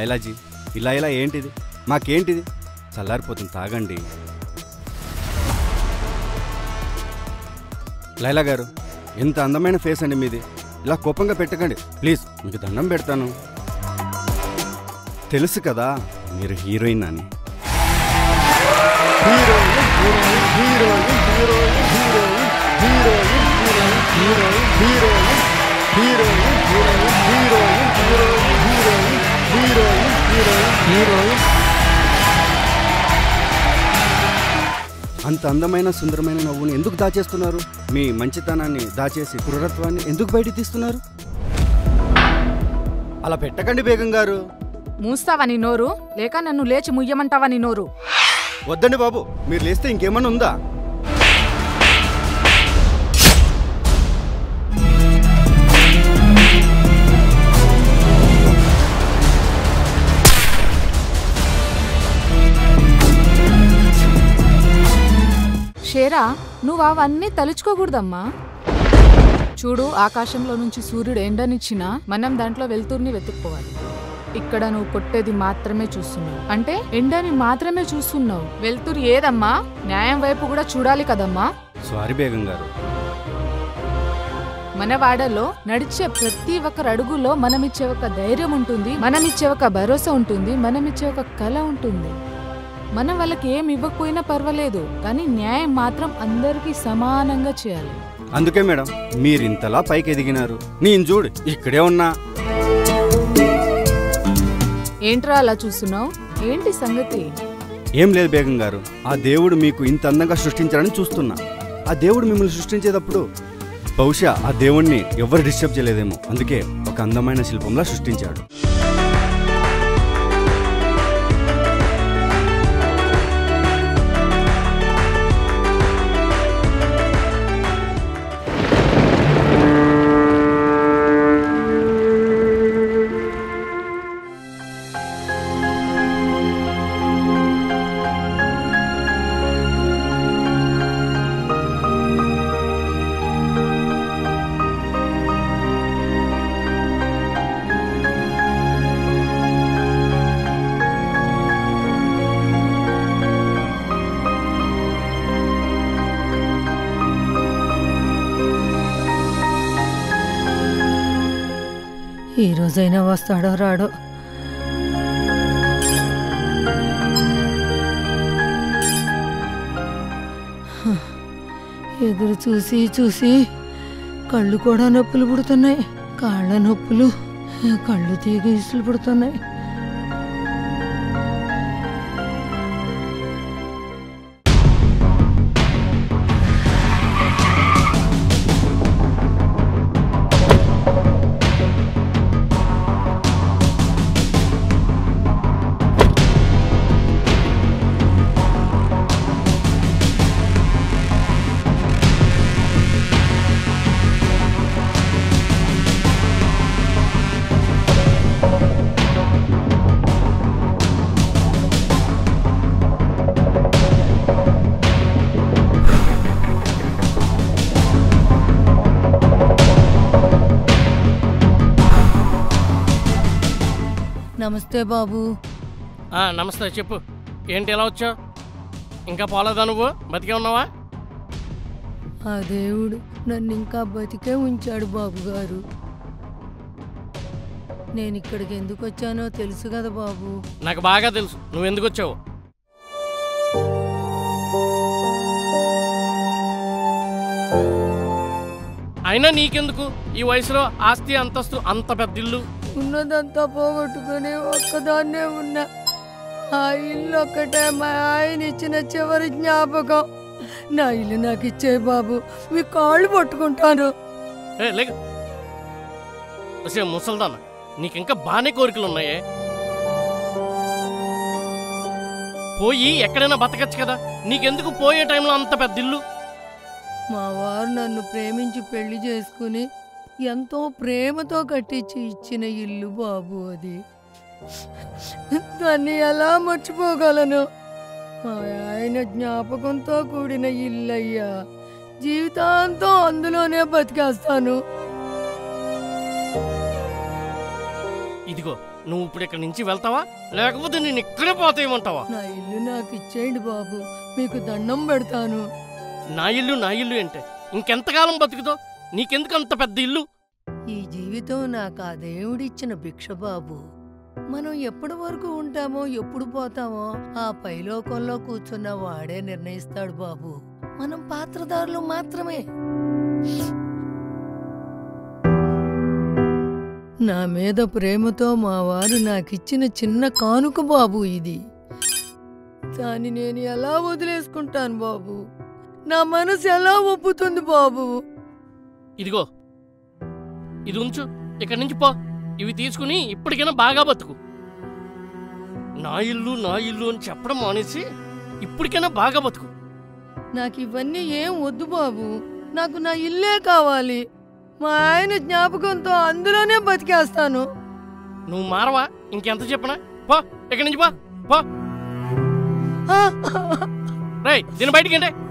లైలాజీ ఇలా ఇలా ఏంటిది మాకేంటిది చల్లారిపోతుంది తాగండి లైలా గారు ఎంత అందమైన ఫేస్ అండి మీది ఇలా కోపంగా పెట్టకండి ప్లీజ్ మీకు దండం పెడతాను తెలుసు కదా మీరు హీరోయిన్ అని అంత అందమైన సుందరమైన నవ్వుని ఎందుకు దాచేస్తున్నారు మీ మంచితనాన్ని దాచేసి క్రూరత్వాన్ని ఎందుకు బయట తీస్తున్నారు అలా పెట్టకండి బేగం గారు మూస్తావా నీ నోరు లేక నన్ను లేచి ముయ్యమంటావా నీ నోరు వద్దండి బాబు మీరు లేస్తే ఇంకేమన్నా ఉందా షేరా నువ్వు అవన్నీ తలుచుకోకూడదమ్మా చూడు ఆకాశంలో నుంచి సూర్యుడు ఎండనిచ్చినా మనం దాంట్లో వెలుతుర్ని వెతుక్కోవాలి ఇక్కడ నువ్వు కొట్టేది మాత్రమే చూస్తున్నావు అంటే ఎండని మాత్రమే చూస్తున్నావు వెలుతురు ఏదమ్మా న్యాయం వైపు కూడా చూడాలి కదమ్మా సారీ బేగం గారు మన వాడలో నడిచే ప్రతి ఒక్క అడుగులో మనమిచ్చే ఒక ధైర్యం ఉంటుంది మనమిచ్చే ఒక భరోసా ఉంటుంది మనమిచ్చే ఒక కళ ఉంటుంది మనం వాళ్ళకి ఏం ఇవ్వకపోయినా పర్వాలేదు కానీ న్యాయం మాత్రం అందరికీ సమానంగా చేయాలి అందుకే మేడం మీరు ఇంతలా పైకి ఎదిగినారు నేను చూడు ఇక్కడే ఉన్నా ఏంట్రా అలా చూస్తున్నావు ఏంటి సంగతి ఏం లేదు బేగం గారు ఆ దేవుడు మీకు ఇంత అందంగా సృష్టించాడని చూస్తున్నా ఆ దేవుడు మిమ్మల్ని సృష్టించేటప్పుడు బహుశా ఆ దేవుణ్ణి ఎవరు డిస్టర్బ్ చేయలేదేమో అందుకే ఒక అందమైన శిల్పంలా సృష్టించాడు ఈ రోజైనా వస్తాడో రాడో హ, ఎదురు చూసి చూసి కళ్ళు కూడా నొప్పులు పుడుతున్నాయి కాళ్ళ నొప్పులు కళ్ళు తీగ ఇసులు పుడుతున్నాయి నమస్తే బాబు ఆ, నమస్తే చెప్పు ఏంటి ఎలా వచ్చావు ఇంకా పోలేదా నువ్వు బతికే ఉన్నావా ఆ దేవుడు నన్ను ఇంకా బతికే ఉంచాడు బాబు గారు నేను ఇక్కడికి ఎందుకు వచ్చానో తెలుసు కదా బాబు నాకు బాగా తెలుసు నువ్వు ఎందుకు వచ్చావు అయినా నీకెందుకు ఈ వయసులో ఆస్తి అంతస్తు అంత పెద్ద ఇల్లు ఉన్నదంతా పోగొట్టుకుని ఒక్కదాన్నే ఉన్నా ఆ ఇల్లు ఒక్కటే మా ఆయన ఇచ్చిన చివరి జ్ఞాపకం నా ఇల్లు నాకు ఇచ్చే బాబు మీ కాళ్ళు పట్టుకుంటాను ఏ లేక వచ్చే ముసల్దాన్న నీకు ఇంకా బాగానే కోరికలు ఉన్నాయే పోయి ఎక్కడైనా బతకచ్చు కదా నీకెందుకు పోయే టైంలో అంత పెద్ద ఇల్లు మా వారు నన్ను ప్రేమించి పెళ్లి చేసుకుని ఎంతో ప్రేమతో కట్టించి ఇచ్చిన ఇల్లు బాబు అది దాన్ని ఎలా మర్చిపోగలను మా ఆయన జ్ఞాపకంతో కూడిన ఇల్లయ్యా జీవితాంతం అందులోనే బతికేస్తాను ఇదిగో నువ్వు ఇప్పుడు ఇక్కడి నుంచి వెళ్తావా లేకపోతే నేను ఇక్కడే పోతాయేమంటావా నా ఇల్లు నాకు ఇచ్చేయండి బాబు మీకు దండం పెడతాను నా ఇల్లు నా ఇల్లు అంటే ఇంకెంతకాలం బతుకుతావు నీకెందుకు అంత పెద్ద ఇల్లు ఈ జీవితం నాకు ఆ దేవుడిచ్చిన భిక్ష బాబు మనం ఎప్పటి వరకు ఉంటామో ఎప్పుడు పోతామో ఆ పైలోకంలో కూర్చున్న వాడే నిర్ణయిస్తాడు బాబు మనం పాత్రదారులు మాత్రమే నా మీద ప్రేమతో మా వారు నాకిచ్చిన చిన్న కానుక బాబు ఇది దాన్ని నేను ఎలా వదిలేసుకుంటాను బాబు నా మనసు ఎలా ఒప్పుతుంది బాబు ఇదిగో ఇది ఉంచు ఇక్కడి నుంచి పో ఇవి తీసుకుని ఇప్పటికైనా బాగా బతుకు నా ఇల్లు నా ఇల్లు అని చెప్పడం మానేసి ఇప్పటికైనా బాగా బతుకు నాకు ఇవన్నీ ఏం వద్దు బాబు నాకు నా ఇల్లే కావాలి మా ఆయన జ్ఞాపకంతో అందులోనే బతికేస్తాను నువ్వు మారవా ఇంకెంత చెప్పనా పో ఇక్కడి నుంచి పో పో రేయ్ దీని బయటికి అంటే